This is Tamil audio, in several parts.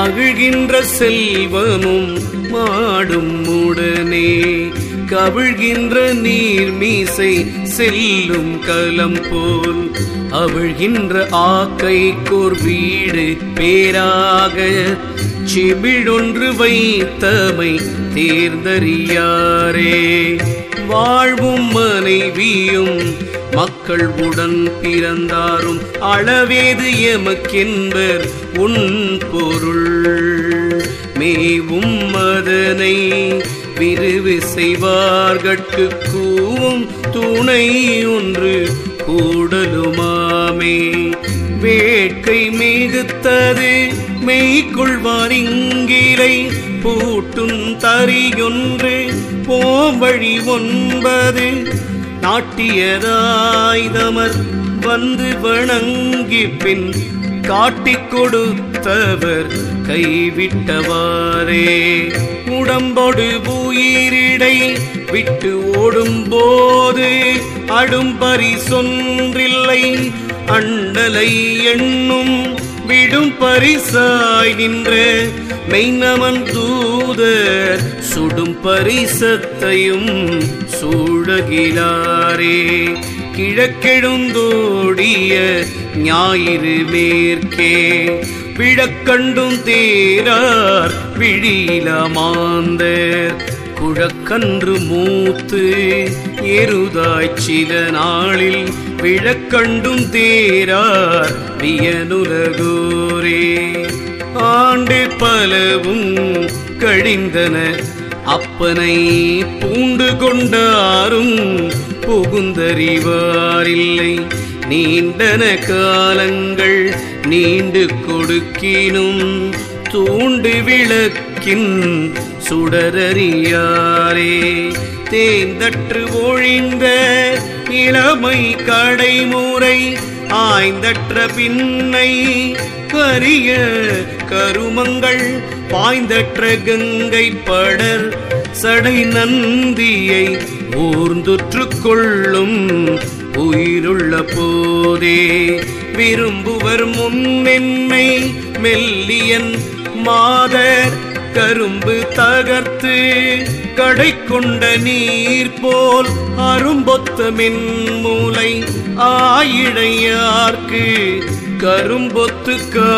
மகிழ்கின்ற செல்வமும் மாடும் உடனே கவிழ்கின்ற நீர்மீசை செல்லும் கலம் போல் அவிழ்கின்ற ஆக்கைக்கோர் வீடு பேராக செபிழொன்று வைத்தமை தேர்ந்தறியாரே வாழ்வும் மனைவியும் மக்கள் உடன் பிறந்தாரும் அளவேது எமக்கென்பர் உன் பொருள் மேவும் மதனை விரிவு செய்வார்கட்கு கூவும் துணை ஒன்று கூடலுமாமே வேட்கை மிகுத்தது மெய்கொள்வார் இங்கிலை பூட்டும் தறியொன்று போவழி ஒன்பது நாட்டியதாய்தமர் வந்து வணங்கி பின் காட்டிக் கொடுத்தவர் கைவிட்டவாறே உடம்போடு உயிரிடை விட்டு ஓடும்போது அடும்பரி சொன்றில்லை அண்டலை எண்ணும் விடும் பரிசாய் நின்ற மெய்நமன் தூதர் சுடும் பரிசத்தையும் சூழகிலாரே கிழக்கெழுந்தோடிய ஞாயிறு மேற்கே விழக்கண்டும் தேரார் விழியில மாந்தர் குழக்கன்று மூத்து எருதாய் சில நாளில் விழக்கண்டும் தேரார் வியனுலகோரே ஆண்டு பலவும் கழிந்தன அப்பனை பூண்டு கொண்டாரும் புகுந்தறிவாரில்லை நீண்டன காலங்கள் நீண்டு கொடுக்கினும் தூண்டு விளக்கின் சுடரறியாரே தேந்தற்று ஒழிந்த இளமை கடைமுறை ஆய்ந்தற்ற பின்னை கரிய கருமங்கள் பாய்ந்தற்ற கங்கை படர் சடை நந்தியை ஊர்ந்துற்று கொள்ளும் உயிருள்ள போதே விரும்புவர் முன்னென்னை மெல்லியன் மாதர் கரும்பு தகர்த்து கடை கொண்ட நீர் போல் அரும்பொத்த மென்மூலை ஆயிழையார்க்கு கரும்பொத்து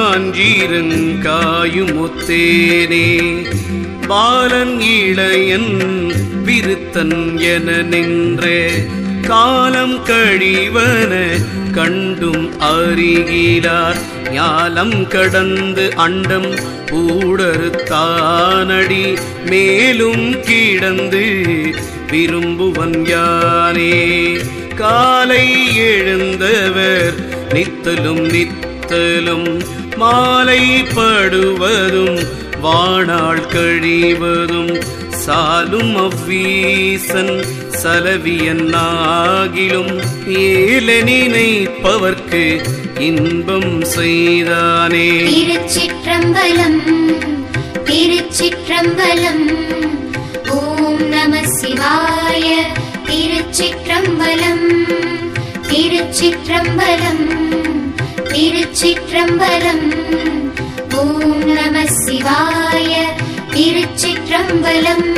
காஞ்சீரங்காயுமொத்தேனே பாலன் இளையன் விருத்தன் என நின்ற காலம் கழிவன கண்டும் அறிகிறார் ஞாலம் கடந்து அண்டம் ஊடறுத்தானடி மேலும் கிடந்து விரும்புவன் யானே காலை எழுந்தவர் நித்தலும் நித்தலும் மாலை படுவதும் வாணாள் கழிவதும் சாலும் அவ்வீசன் சலவியன் ஆகிலும் ஏல நினைப்பவர்க்கு இன்பம் செய்தானே திருச்சிற்றம்பலம் திருச்சிற்றம்பலம் ஓம் நம சிவாய திருச்சிற்றம்பலம் திருச்சிற்றம்பலம் திருச்சிற்றம்பலம் ஓம் நம சிவாய திருச்சிற்றம்பலம்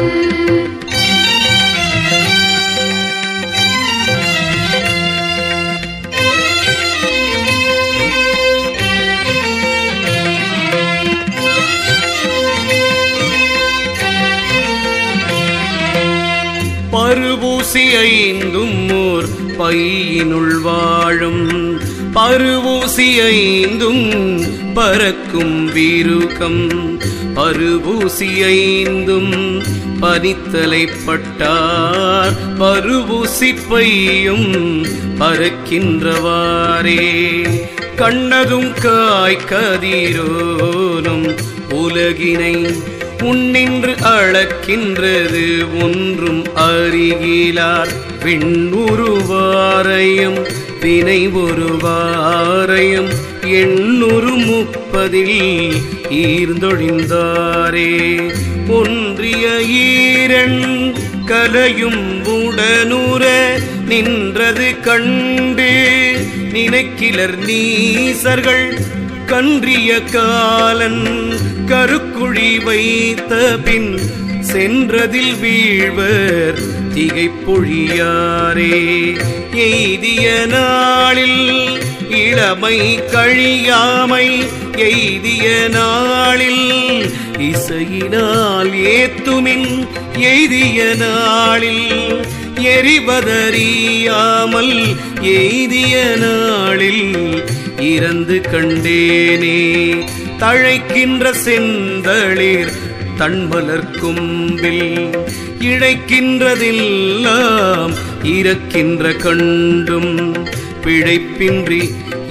பருவூசி ஐந்தும் ஓர் பையினுள் வாழும் பருவூசி ஐந்தும் பறக்கும் வீருகம் பருவூசி ஐந்தும் பனித்தலைப்பட்டார் பருவூசி பையும் பறக்கின்றவாறே கண்ணதும் காய் கதிரோனும் உலகினை உன்னின்று அளக்கின்றது ஒன்றும் அறிகிலார் விண்ணுருவாரையும் வினை ஒருவாரையும் எண்ணூறு முப்பதில் ஈர்ந்தொழிந்தாரே ஒன்றிய ஈரன் கலையும் உடனுற நின்றது கண்டு நினைக்கிலர் நீசர்கள் கன்றிய காலன் கருக்குழி வைத்த பின் சென்றதில் வீழ்வர் திகைப்பொழியாரே எய்திய நாளில் இளமை கழியாமை எய்திய நாளில் இசையினால் ஏத்துமின் எய்திய நாளில் எரிவதறியாமல் எய்திய நாளில் இறந்து கண்டேனே தழைக்கின்ற செந்தளிர் தன்மலர் கும்பில் இழைக்கின்றதெல்லாம் இறக்கின்ற கண்டும் பிழைப்பின்றி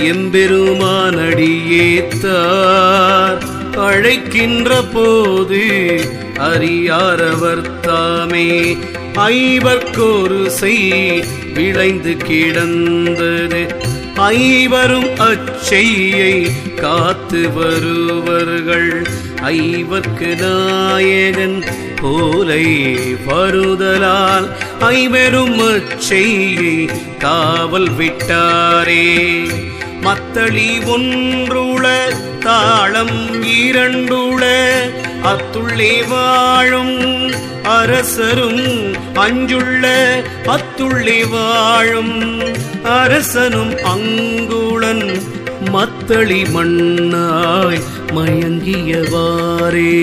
எம்பெருமானடியேத்தார் அழைக்கின்ற போது அறியாரவர் தாமே ஐவர்க்கொரு செய் விளைந்து கிடந்தது ஐவரும் அச்செய்யை காத்து வருவர்கள் ஐவர்க்கு நாயகன் போலை வருதலால் ஐவரும் அச்செய்யை காவல் விட்டாரே மத்தளி ஒன்றுள தாளம் இரண்டுள அத்துள்ளே வாழும் அரசரும் அஞ்சுள்ள அத்துள்ளே வாழும் அரசனும் அங்குளன் மத்தளி மண்ணாய் மயங்கியவாறே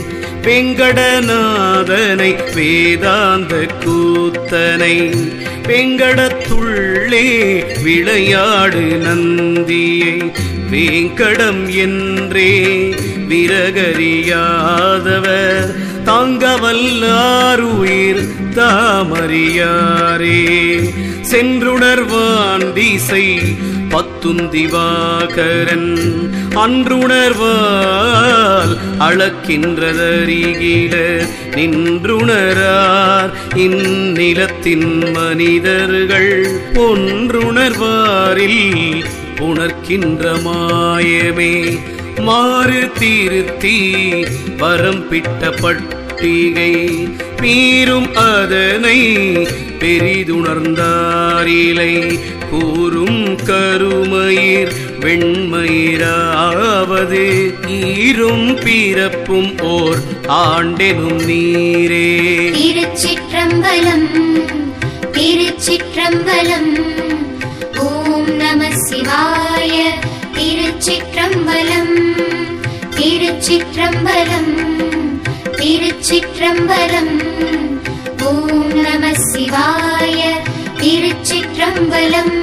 வெங்கடநாதனை வேதாந்த கூத்தனை வெங்கடத்துள்ளே விளையாடு நந்தியை வேங்கடம் என்றே விரகறியாதவர் தாங்கவல்லாருயிர் தாமறியாரே சென்றுணர்வான் திசை பத்துந்திவாகரன் அன்றுணர்வால் அளக்கின்றதறிகில நின்றுணரார் இந்நிலத்தின் மனிதர்கள் ஒன்றுணர்வாரில் உணர்கின்ற மாயமே மாறு திருத்தி வரம் பிட்ட பட்டிகை மீறும் அதனை பெரிதுணர்ந்தாரிலை கூறும் கருமயிர் வெண்மயிராவது ஈரும் பிறப்பும் ஓர் ஆண்டெனும் நீரே திருச்சிற்றம்பலம் திருச்சிற்றம்பலம் ஓம் நம சிவாய திருச்சிற்றம்பலம் திருச்சிற்றம்பலம் திருச்சிற்றம்பலம் ஓம் நம சிவாய திருச்சிற்றம்பலம்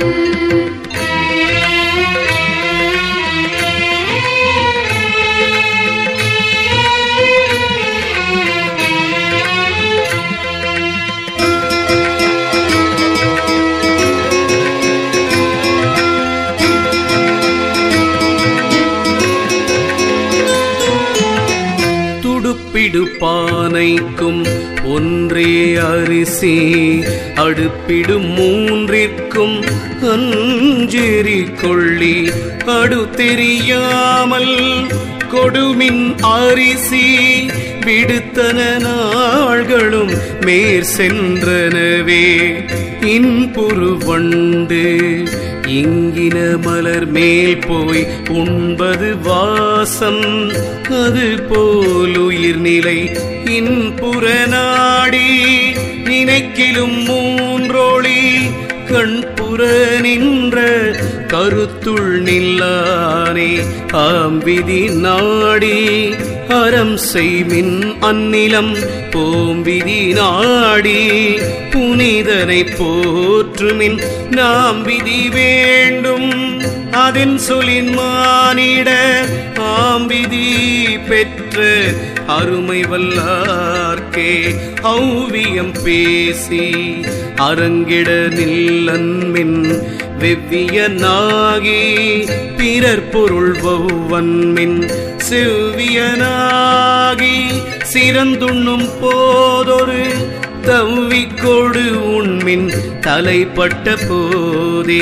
துடுப்பிடு பானைக்கும் ஒன்றே அரிசி அடுப்பிடு மூன்றிற்கும் அஞ்செறி கொள்ளி அடு தெரியாமல் கொடுமின் அரிசி விடுத்தன நாள்களும் மேற் சென்றனவே இன்புரு வண்டு இங்கின மலர் மேல் போய் உண்பது வாசம் அது போலுயிர் நிலை இன்புற நாடி நினைக்கிலும் மூன்றொளி கண்புற நின்ற கருத்துள் நில்லானே ஆம்பிதி நாடி அறம் செய்மின் அந்நிலம் போம்பிதி நாடி புனிதனை போற்றுமின் நாம் விதி வேண்டும் அதன் சொல்லின் மானிட ஆம்பிதி பெற்ற அருமை வல்லார்க்கே ஔவியம் பேசி அரங்கிட நில்லன்மின் வெவ்விய நாகி பிறர் பொருள் வௌவன்மின் செவ்வியனாகி சிறந்துண்ணும் போதொரு தவ்விக்கொடு உண்மின் தலைப்பட்ட போதே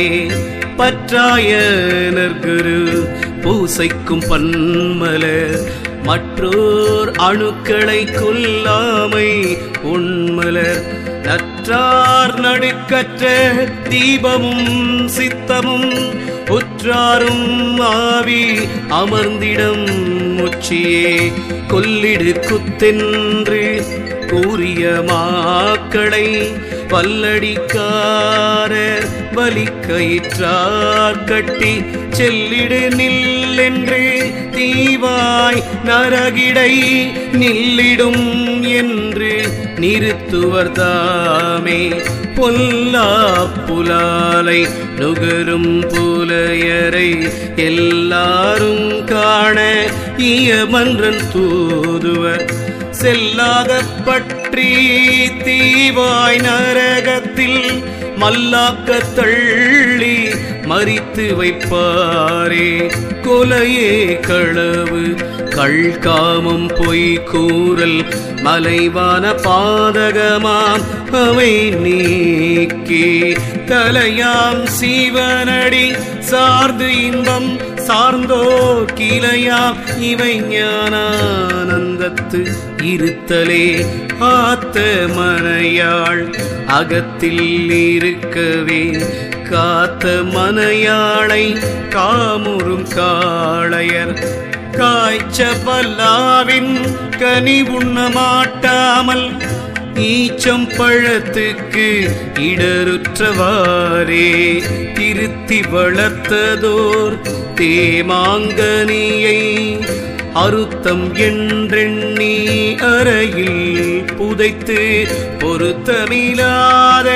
பற்றாயனர்குரு பூசைக்கும் பன்மலர் மற்றோர் அணுக்களை கொல்லாமை உண்மலர் நற்றார் நடுக்கற்ற தீபமும் சித்தமும் உற்றாரும் ஆவி அமர்ந்திடம் உச்சியே கொல்லிடு குத்தென்று கூறிய மாக்களை வல்லடிக்காரர் வலிக்கயிற்றார் கட்டி செல்லிடு நில்லென்று தீவாய் நரகிடை நில்லிடும் என்று நிறுத்துவர் தாமே பொல்லா புலாலை நுகரும் புலையரை எல்லாரும் காண இயமன்றன் தூதுவர் செல்லாத பற்றி தீவாய் நரகத்தில் மல்லாக்க தள்ளி மறித்து வைப்பாரே கொலையே களவு கள்காமம் பொய் கூறல் மலைவான பாதகமாம் அவை நீக்கி தலையாம் சீவனடி சார்ந்து இன்பம் சார்ந்தோர் கிளையாம் இவை ஞானானந்தத்து இருத்தலே ஆத்த மனையாள் அகத்தில் இருக்கவே காத்த மனையாளை காமுறும் காளையர் காய்ச்ச பல்லாவின் கனி உண்ண மாட்டாமல் ஈச்சம் பழத்துக்கு இடருற்றவாறே திருத்தி வளர்த்ததோர் தேமாங்கனியை அருத்தம் என்றெண்ணி அறையில் புதைத்து பொருத்தமில்லாத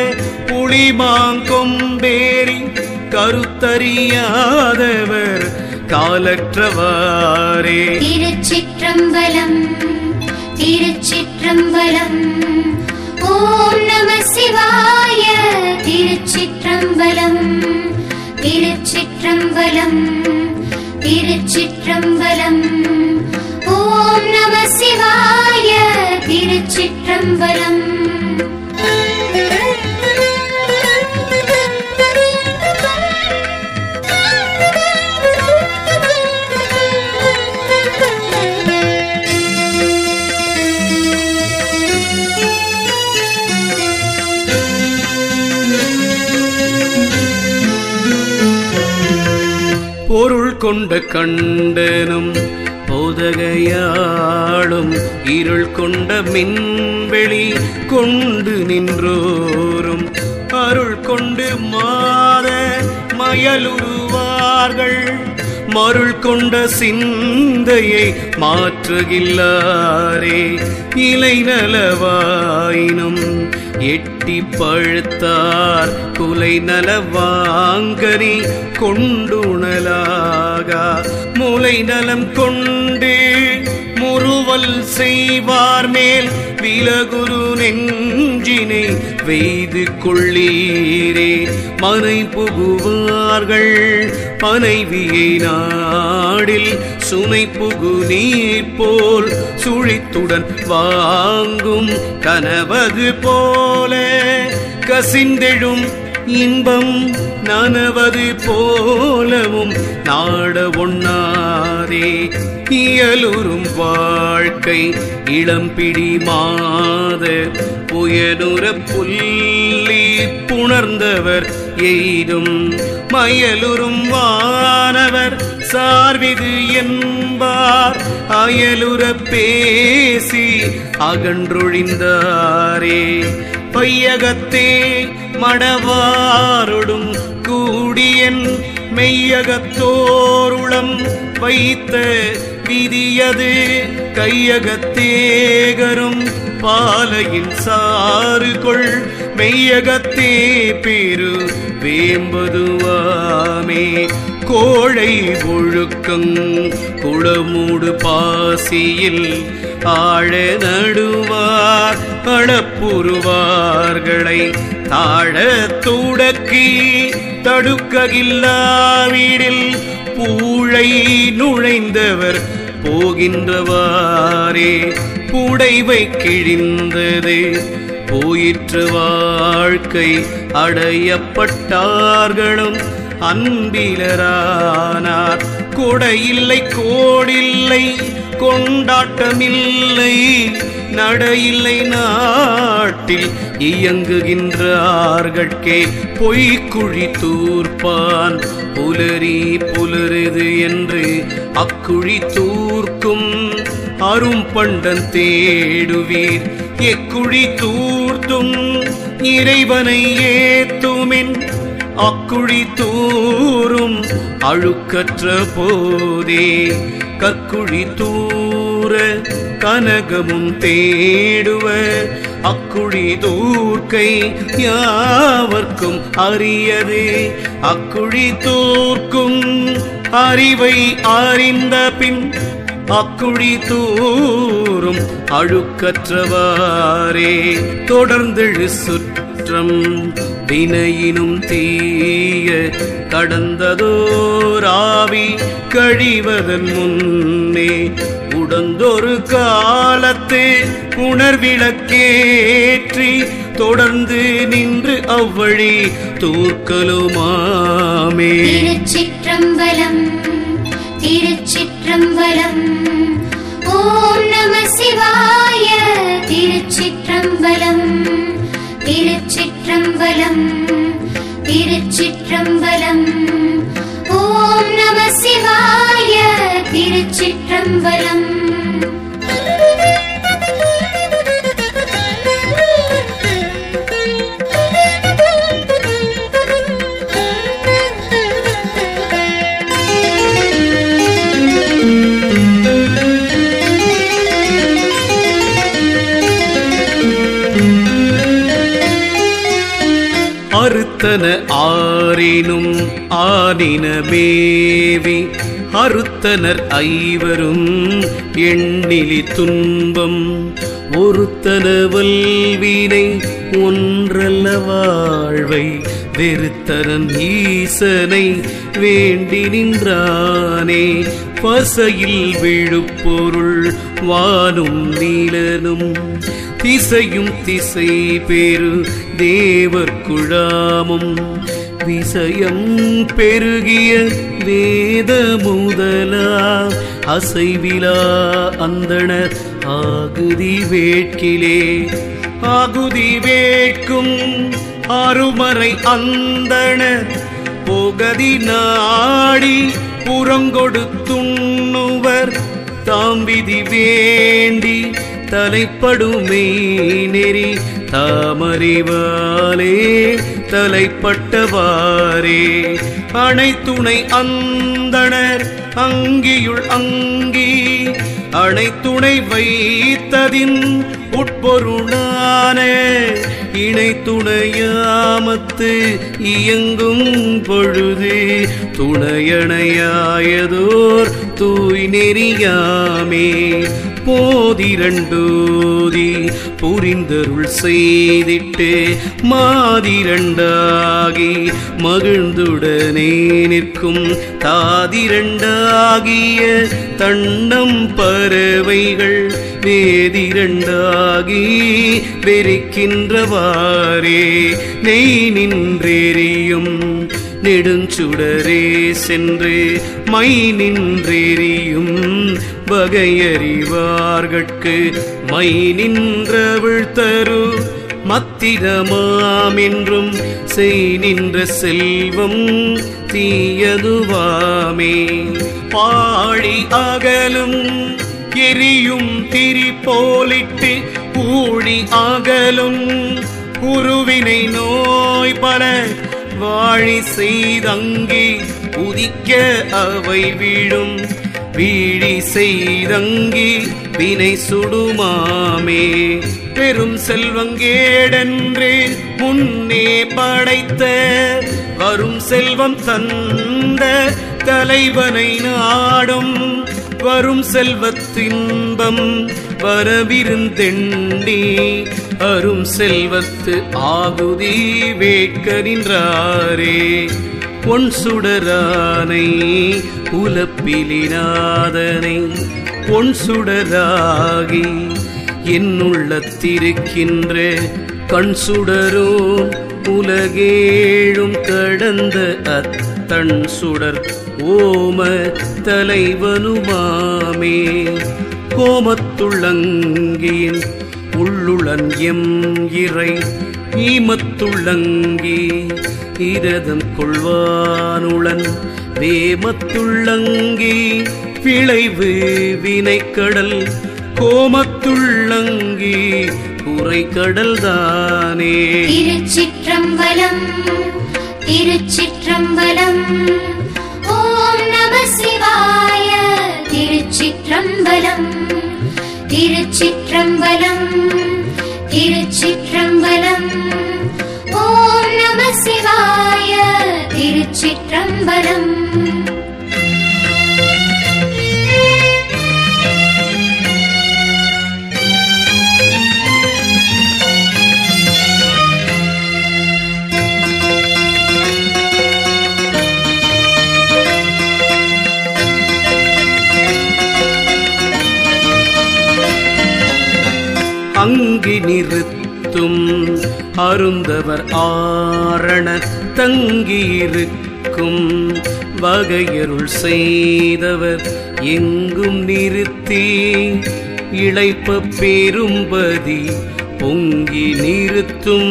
புளிமாங்கொம்பேரி கருத்தறியாதவர் காலற்றவாறே திருச்சிற்றம்பலம் திருச்சிற்றம்பலம் ஓம் நம சிவாய திருச்சிற்றம்பலம் திருச்சிற்றம்பலம் திருச்சிற்றம்பலம் ஓம் நம சிவாய திருச்சிற்றம்பலம் பொருள் கொண்ட கண்டனும் போதகையாளும் இருள் கொண்ட மின்வெளி கொண்டு நின்றோரும் அருள் கொண்டு மாத மயலுருவார்கள் மருள் கொண்ட சிந்தையை மாற்றுகில்லாரே இலை நலவாயினும் எட்டி பழுத்தார் குலை நலவாங்கனி கொண்டுணலாகா மூளை நலம் கொண்டு முறுவல் செய்வார் மேல் விலகுரு நெஞ்சினை வெய்து கொள்ளீரே மனை புகுவார்கள் மனைவியை நாடில் சுனை புகு நீர் போல் சுழித்துடன் வாங்கும் கனவது போல கசிந்தெழும் இன்பம் நனவது போலவும் நாட ஒண்ணாதே இயலுறும் வாழ்க்கை இளம்பிடி மாத புயனுற புள்ளி புணர்ந்தவர் எய்தும் மயலுறும் வானவர் சார்விது என்பார் அயலுற பேசி அகன்றொழிந்தாரே பையகத்தே மடவாரொடும் கூடியன் மெய்யகத்தோருளம் வைத்த விதியது கையகத்தேகரும் பாலையின் சாறுகொள் மெய்யகத்தே பெரு வேம்பதுவாமே கோழை ஒழுக்கங் குளமூடு பாசியில் ஆழ நடுவார் அளப்புருவார்களை தாழ துடக்கி தடுக்ககில்லாவிடில் பூழை நுழைந்தவர் போகின்றவாரே புடைவை கிழிந்தது போயிற்று வாழ்க்கை அடையப்பட்டார்களும் அன்பிலரானார் கொடையில்லை கோடில்லை கொண்டாட்டமில்லை நடையில்லை நாட்டில் இயங்குகின்றார்கட்கே பொய்க்குழி தூர்ப்பான் புலரி புலருது என்று அக்குழி தூர்க்கும் அரும் பண்டன் தேடுவீர் எக்குழி தூர்த்தும் இறைவனை ஏத்துமின் அக்குழி தூரும் அழுக்கற்ற போதே கற்குழி தூர கனகமும் தேடுவ அக்குழி தூர்க்கை யாவர்க்கும் அரியது அக்குழி தூர்க்கும் அறிவை அறிந்த பின் அக்குழி தூரும் அழுக்கற்றவாரே தொடர்ந்தெழு சுற்றம் வினையினும் தீய கடந்ததோராவி கழிவதன் முன்னே உடந்தொரு காலத்து உணர்விளக்கேற்றி தொடர்ந்து நின்று அவ்வழி தூர்க்கலுமாமே திருச்சிற்றம்பலம் திருச்சிற்றம்பலம் ஓம் நம சிவாய திருச்சிற்றம்பலம் திருச்சிற்றம்பலம் திருச்சிற்றம்பலம் ஓம் நம சிவாய திருச்சிற்றம்பலம் அறுத்தன ஆறினும் ஆனின மேவி அறுத்தனர் ஐவரும் எண்ணிலி துன்பம் ஒருத்தன வல்வினை ஒன்றல்ல வாழ்வை வெறுத்தரன் ஈசனை வேண்டி நின்றானே பசையில் விழுப்பொருள் வானும் நீலனும் திசையும் திசை பெரு தேவர் குழாமும் விசயம் பெருகிய வேத முதலா அசைவிலா அந்தணர் ஆகுதி வேட்கிலே ஆகுதி வேட்கும் அருமறை அந்தணர் போகதி நாடி புறங்கொடுத்துண்ணுவர் தாம் விதி வேண்டி தலைப்படுமை நெறி தாமறிவாலே தலைப்பட்டவாரே அனைத்துணை அந்தணர் அங்கியுள் அங்கி அனைத்துணை வைத்ததின் உட்பொருளான இணை துணையாமத்து இயங்கும் பொழுது துணையணையாயதோர் தூய் நெறியாமே போதிரண்டோதி புரிந்தருள் செய்திட்டு மாதிரண்டாகி மகிழ்ந்துடனே நிற்கும் தாதிரண்டாகிய தண்டம் பறவைகள் வேதிரண்டாகி வெறிக்கின்றவாறே நெய் நின்றெறியும் நெடுஞ்சுடரே சென்று மை நின்றெறியும் வகையறிவார்கட்கு மை நின்றவிழ் தரு மத்திரமாம் என்றும் செய் நின்ற செல்வம் தீயதுவாமே பாழி அகலும் எரியும் திரி போலிட்டு ஊழி அகலும் உருவினை நோய் பல வாழி செய்தங்கி உதிக்க அவை வீழும் வீழி செய்தங்கி வினை சுடுமாமே பெரும் செல்வங்கேடென்று முன்னே படைத்த வரும் செல்வம் தந்த தலைவனை நாடும் வரும் செல்வத்தின்பம் வரவிருந்தெண்டி அரும் செல்வத்து ஆகுதி வேட்க நின்றாரே பொன் சுடரானை உலப்பிலினாதனை பொன் சுடராகி என்னுள்ளத்திருக்கின்ற கண் சுடரோ உலகேழும் கடந்த அத் தன் சுடர் ஓம தலைவனுமாமே கோமத்துள்ளங்கியின் உள்ளுளன் எம் இறை ஈமத்துள்ளங்கி இரதம் கொள்வானுளன் வேமத்துள்ளங்கி விளைவு வினைக்கடல் கோமத்துள்ளங்கி குறைக்கடல் தானே திருச்சிற்றம்பலம் திருச்சிற்றம்பலம் ஓம் நம சிவாய திருச்சிற்றம்பலம் திருச்சிற்றம்பலம் திருச்சிற்றம்பலம் ஓம் நம சிவாய திருச்சிற்றம்பலம் அங்கி நிறுத்தும் அருந்தவர் ஆரண தங்கியிருக்கும் வகையருள் செய்தவர் எங்கும் நிறுத்தி இளைப்ப பெரும்பதி பொங்கி நிறுத்தும்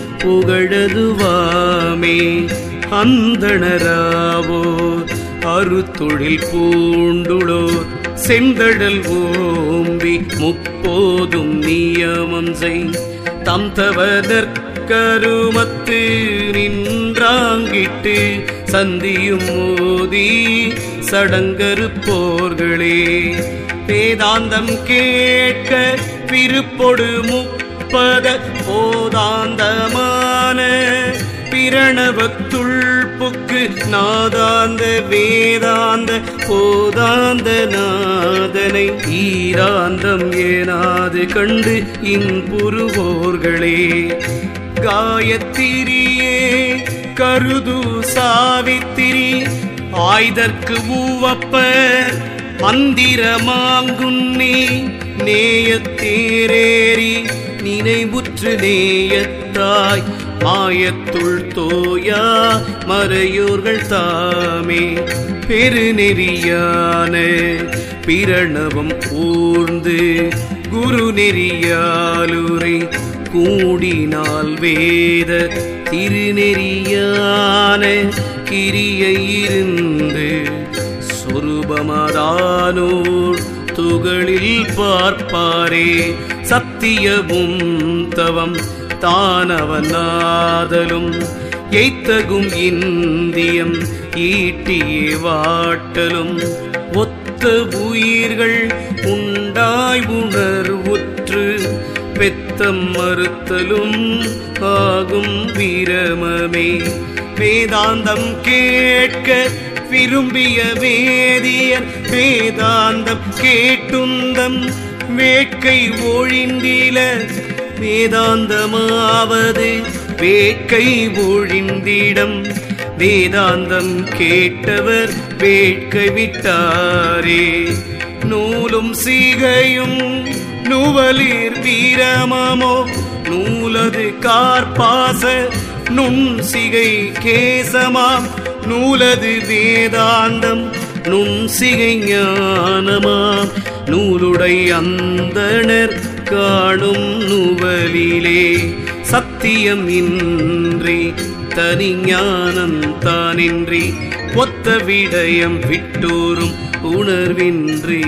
புகழதுவாமே அந்தணராவோ அருத்தொழில் பூண்டுளோர் செந்தடல் ஓம்பி முப்போதும் நியமம் செய் தம் தவதற்கருமத்து நின்றாங்கிட்டு சந்தியும் மோதி சடங்கருப்போர்களே வேதாந்தம் கேட்க விருப்பொடு முப்பத போதாந்தமான பிரணவத்துள் புக்கு நாதாந்த வேதாந்த போதாந்த நாதனை ஈராந்தம் ஏனாது கண்டு இன்புருவோர்களே காயத்திரியே கருது சாவித்திரி ஆய்தற்கு ஊவப்பர் மந்திரமாங்குன்னி நேயத்தேரேறி நினைவுற்று நேயத்தாய் மாயத்துள் தோயா மறையோர்கள் தாமே பெருநெறியான பிரணவம் ஊர்ந்து குரு நெறியாலுரை கூடினால் வேத திருநெறியான கிரியை இருந்து சொருபமதானோர் துகளில் பார்ப்பாரே சத்தியமும் தவம் தானவனாதலும் எய்த்தகும் இந்தியம் ஈட்டியே வாட்டலும் ஒத்த உயிர்கள் உண்டாய் உணர்வுற்று பெத்தம் மறுத்தலும் ஆகும் வீரமமே வேதாந்தம் கேட்க விரும்பிய வேதியன் வேதாந்தம் கேட்டுந்தம் வேட்கை ஒழிந்தில வேதாந்தமாவது வேட்கை ஒழிந்திடம் வேதாந்தம் கேட்டவர் வேட்கை விட்டாரே நூலும் சீகையும் நுவலிர் வீரமமோ நூலது கார்பாச நுண் சிகை கேசமாம் நூலது வேதாந்தம் நுண் சிகை ஞானமாம் நூலுடை அந்தணர் காணும் நுவலிலே சத்தியம் இன்றி தனி ஞானம் தானின்றி ஒத்த விடயம் விட்டோரும் உணர்வின்றி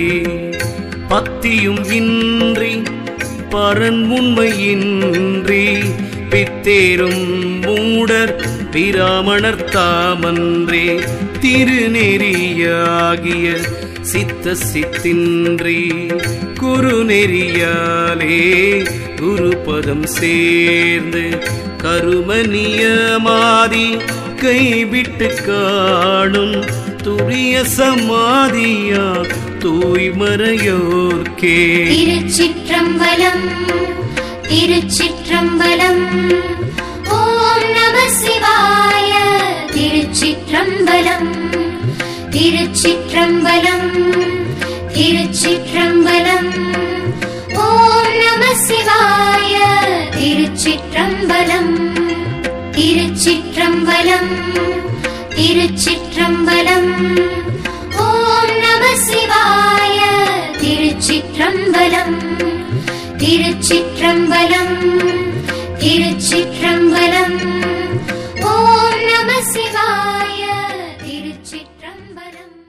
பத்தியும் இன்றி பரன் உண்மையின்றி பித்தேரும் மூடர் பிராமணர் தாமன்றே திருநெறியாகிய சித்த சித்தின்றி குரு நெறியாலே குருபதம் சேர்ந்து கருமனியமாதி கைவிட்டு காணும் துரிய சமாதியா தூய்மறையோர்க்கே திருச்சிற்றம்பலம் திருச்சிற்றம்பலம் ஓம் நம சிவாய திருச்சிற்றம்பலம் திருச்சிற்றம்பலம் திருச்சிற்றம்பலம் ஓம் நம சிவாய திருச்சிற்றம்பலம் திருச்சிற்றம்பலம் திருச்சிற்றம்பலம் ஓம் நம சிவாய திருச்சிற்றம்பலம் திருச்சிற்றம்பலம் திருச்சிற்றம்பலம் ஓம் நம சிவாய திருச்சிற்றம்பலம்